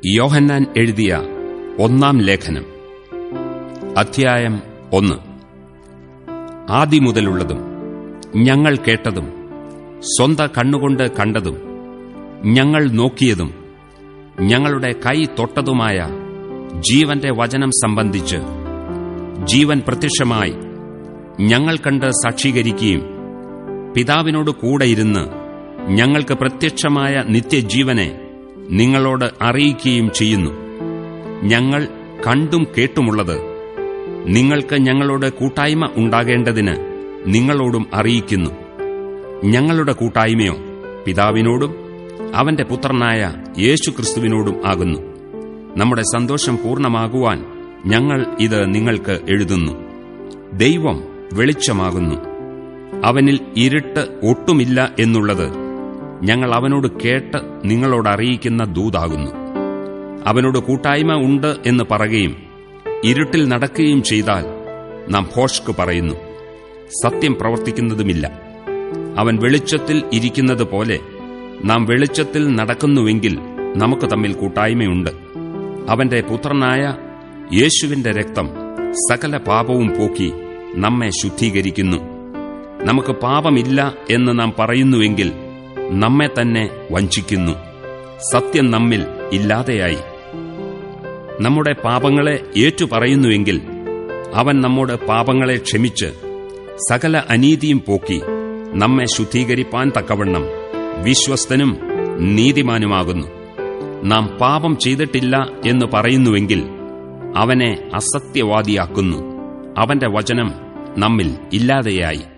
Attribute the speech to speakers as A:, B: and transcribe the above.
A: യോഹന്നാൻ എഴുതിയ ഒന്നാം ലേഖനം അധ്യായം ഒന്ന് ആദിമുതലുള്ളതും ഞങ്ങൾ കേട്ടതും സ്വന്ത കണ്ണുകൊണ്ട് കണ്ടതും ഞങ്ങൾ നോക്കിയതും ഞങ്ങളുടെ കൈ തൊട്ടതുമായ ജീവന്റെ വചനം സംബന്ധിച്ച് ജീവൻ പ്രത്യക്ഷമായി ഞങ്ങൾ കണ്ട് സാക്ഷീകരിക്കുകയും പിതാവിനോട് കൂടെ ഇരുന്ന് ഞങ്ങൾക്ക് പ്രത്യക്ഷമായ നിത്യജീവനെ നിങ്ങളോട് അറിയിക്കുകയും ചെയ്യുന്നു ഞങ്ങൾ കണ്ടും കേട്ടുമുള്ളത് നിങ്ങൾക്ക് ഞങ്ങളോട് കൂട്ടായ്മ ഉണ്ടാകേണ്ടതിന് നിങ്ങളോടും അറിയിക്കുന്നു ഞങ്ങളുടെ കൂട്ടായ്മയോ പിതാവിനോടും അവന്റെ പുത്രനായ യേശുക്രിസ്തുവിനോടും ആകുന്നു നമ്മുടെ സന്തോഷം പൂർണ്ണമാകുവാൻ ഞങ്ങൾ ഇത് നിങ്ങൾക്ക് എഴുതുന്നു ദൈവം വെളിച്ചമാകുന്നു അവനിൽ ഇരുട്ട് ഒട്ടുമില്ല എന്നുള്ളത് ഞങ്ങൾ അവനോട് കേട്ട് നിങ്ങളോട് അറിയിക്കുന്ന ദൂതാകുന്നു അവനോട് കൂട്ടായ്മ ഉണ്ട് എന്ന് പറയുകയും ഇരുട്ടിൽ നടക്കുകയും ചെയ്താൽ നാം ഭോഷ്ക് പറയുന്നു സത്യം പ്രവർത്തിക്കുന്നതുമില്ല അവൻ വെളിച്ചത്തിൽ ഇരിക്കുന്നത് പോലെ നാം വെളിച്ചത്തിൽ നടക്കുന്നുവെങ്കിൽ നമുക്ക് തമ്മിൽ കൂട്ടായ്മയുണ്ട് അവന്റെ പുത്രനായ യേശുവിന്റെ രക്തം സകല പാപവും പോക്കി നമ്മെ ശുദ്ധീകരിക്കുന്നു നമുക്ക് പാപമില്ല എന്ന് നാം പറയുന്നുവെങ്കിൽ നമ്മെ തന്നെ വഞ്ചിക്കുന്നു സത്യം നമ്മിൽ ഇല്ലാതെയായി നമ്മുടെ പാപങ്ങളെ ഏറ്റുപറയുന്നുവെങ്കിൽ അവൻ നമ്മുടെ പാപങ്ങളെ ക്ഷമിച്ച് സകല അനീതിയും പോക്കി നമ്മെ ശുദ്ധീകരിപ്പാൻ തക്കവണ്ണം വിശ്വസ്തനും നീതിമാനുമാകുന്നു നാം പാപം ചെയ്തിട്ടില്ല എന്ന് പറയുന്നുവെങ്കിൽ അവനെ അസത്യവാദിയാക്കുന്നു അവന്റെ വചനം നമ്മിൽ ഇല്ലാതെയായി